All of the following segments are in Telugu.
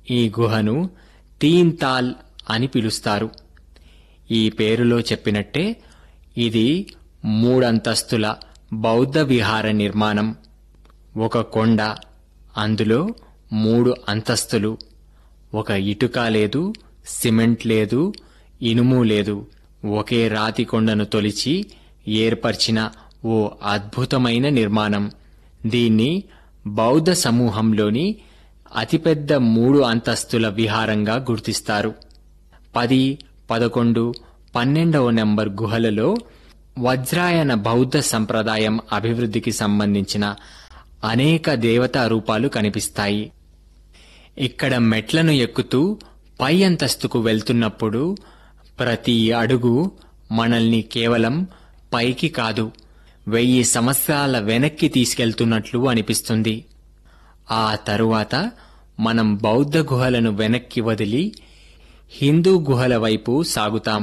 ఈ గుహను తీన్ తాల్ అని పిలుస్తారు ఈ పేరులో చెప్పినట్టే ఇది మూడంతస్తుల బౌద్ధ విహార నిర్మాణం ఒక కొండ అందులో మూడు అంతస్తులు ఒక ఇటుక లేదు సిమెంట్ లేదు ఇనుము లేదు ఒకే రాతి కొండను తొలిచి ఏర్పరిచిన ఓ అద్భుతమైన నిర్మాణం దీన్ని బౌద్ధ సమూహంలోని అతిపెద్ద మూడు అంతస్తుల విహారంగా గుర్తిస్తారు పది పదకొండు పన్నెండవ నెంబర్ గుహలలో వజ్రాయన బౌద్ధ సంప్రదాయం అభివృద్ధికి సంబంధించిన అనేక దేవతా రూపాలు కనిపిస్తాయి ఇక్కడ మెట్లను ఎక్కుతూ పై అంతస్తుకు వెళ్తున్నప్పుడు ప్రతి అడుగు మనల్ని కేవలం పైకి కాదు వెయ్యి సంవత్సరాల వెనక్కి తీసుకెళ్తున్నట్లు అనిపిస్తుంది ఆ తరువాత మనం బౌద్ధ గుహలను వెనక్కి వదిలి హిందూ గుహల వైపు సాగుతాం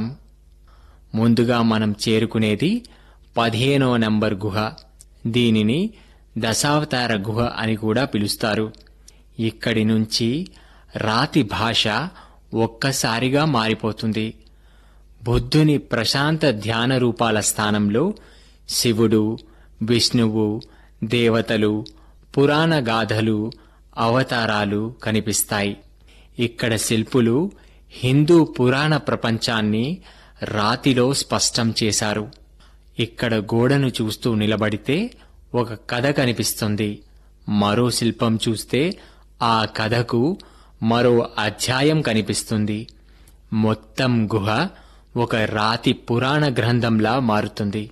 ముందుగా మనం చేరుకునేది పదిహేనో నంబర్ గుహ దీనిని దశావతార గుహ అని కూడా పిలుస్తారు ఇక్కడి నుంచి రాతి భాష ఒక్కసారిగా మారిపోతుంది బుద్ధుని ప్రశాంత ధ్యాన రూపాల స్థానంలో శివుడు విష్ణువు దేవతలు పురాణ గాథలు అవతారాలు కనిపిస్తాయి ఇక్కడ శిల్పులు హిందూ పురాణ ప్రపంచాన్ని రాతిలో స్పష్టం చేశారు ఇక్కడ గోడను చూస్తూ నిలబడితే ఒక కథ కనిపిస్తుంది మరో శిల్పం చూస్తే ఆ కథకు మరో అధ్యాయం కనిపిస్తుంది మొత్తం గుహ ఒక రాతి పురాణ గ్రంథంలా మారుతుంది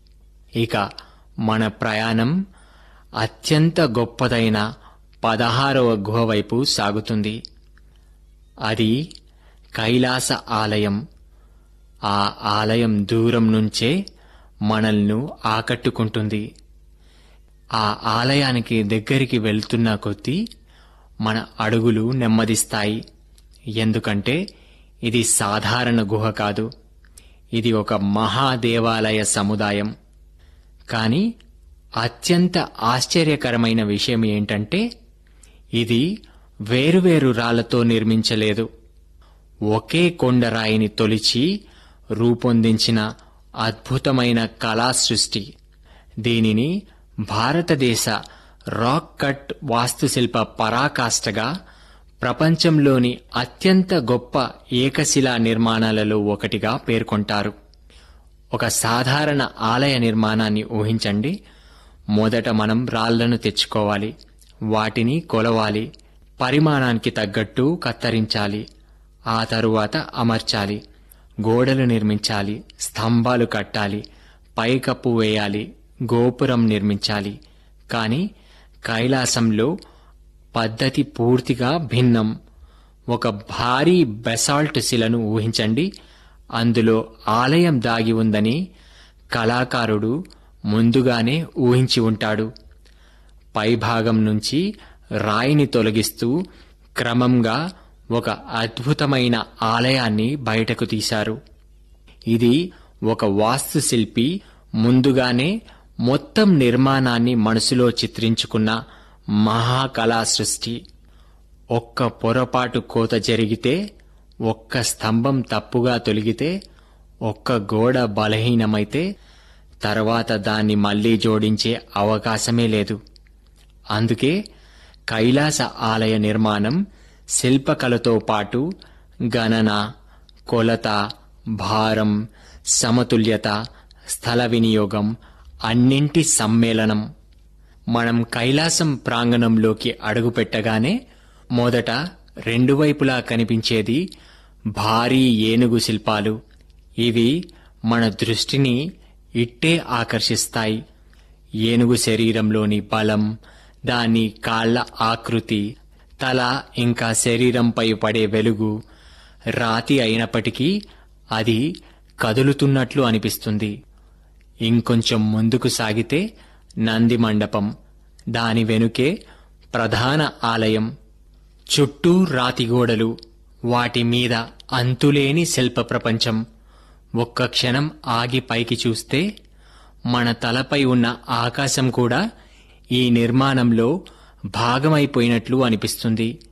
ఇక మన ప్రయాణం అత్యంత గొప్పదైన పదహారవ గుహ వైపు సాగుతుంది అది కైలాస ఆలయం ఆ ఆలయం దూరం నుంచే మనల్ని ఆకట్టుకుంటుంది ఆ ఆలయానికి దగ్గరికి వెళ్తున్న కొద్దీ మన అడుగులు నెమ్మదిస్తాయి ఎందుకంటే ఇది సాధారణ గుహ కాదు ఇది ఒక మహాదేవాలయ సముదాయం కానీ అత్యంత ఆశ్చర్యకరమైన విషయం ఏంటంటే ఇది వేరువేరు రాళ్లతో నిర్మించలేదు ఒకే కొండరాయిని తొలిచి రూపొందించిన అద్భుతమైన కళా సృష్టి దీనిని భారతదేశ రాక్ కట్ వాస్తుశిల్ప పరాకాష్ఠగా ప్రపంచంలోని అత్యంత గొప్ప ఏకశిలా నిర్మాణాలలో ఒకటిగా పేర్కొంటారు ఒక సాధారణ ఆలయ నిర్మాణాన్ని ఊహించండి మొదట మనం రాళ్లను తెచ్చుకోవాలి వాటిని కొలవాలి పరిమాణానికి తగ్గట్టు కత్తరించాలి ఆ తరువాత అమర్చాలి గోడలు నిర్మించాలి స్తంభాలు కట్టాలి పైకప్పు వేయాలి గోపురం నిర్మించాలి కాని కైలాసంలో పద్ధతి పూర్తిగా భిన్నం ఒక భారీ బెసాల్ట్ శిలను ఊహించండి అందులో ఆలయం దాగి ఉందని కళాకారుడు ముందుగానే ఊహించి ఉంటాడు పైభాగం నుంచి రాయిని తొలగిస్తూ క్రమంగా ఒక అద్భుతమైన ఆలయాన్ని బయటకు తీశారు ఇది ఒక వాస్తుశిల్పి ముందుగానే మొత్తం నిర్మాణాన్ని మనసులో చిత్రించుకున్న మహాకళా సృష్టి ఒక్క పొరపాటు కోత జరిగితే ఒక్క స్తంభం తప్పుగా తొలగితే ఒక్క గోడ బలహీనమైతే తర్వాత దాన్ని మళ్లీ జోడించే అవకాశమే లేదు అందుకే కైలాస ఆలయ నిర్మాణం శిల్పకళతో పాటు గణన కొలత భారం సమతుల్యత స్థల వినియోగం అన్నింటి సమ్మేళనం మనం కైలాసం ప్రాంగణంలోకి అడుగుపెట్టగానే మొదట రెండు వైపులా కనిపించేది భారీ ఏనుగు శిల్పాలు ఇవి మన దృష్టిని ఇట్టే ఆకర్షిస్తాయి ఏనుగు శరీరంలోని బలం దాని కాళ్ల ఆకృతి తల ఇంకా శరీరంపై పడే వెలుగు రాతి అయినప్పటికీ అది కదులుతున్నట్లు అనిపిస్తుంది ఇంకొంచెం ముందుకు సాగితే నంది మండపం దాని వెనుకే ప్రధాన ఆలయం చుట్టూ రాతి గోడలు వాటి మీద అంతులేని శిల్ప ప్రపంచం ఒక్క క్షణం ఆగి పైకి చూస్తే మన తలపై ఉన్న ఆకాశం కూడా ఈ నిర్మాణంలో భాగమైపోయినట్లు అనిపిస్తుంది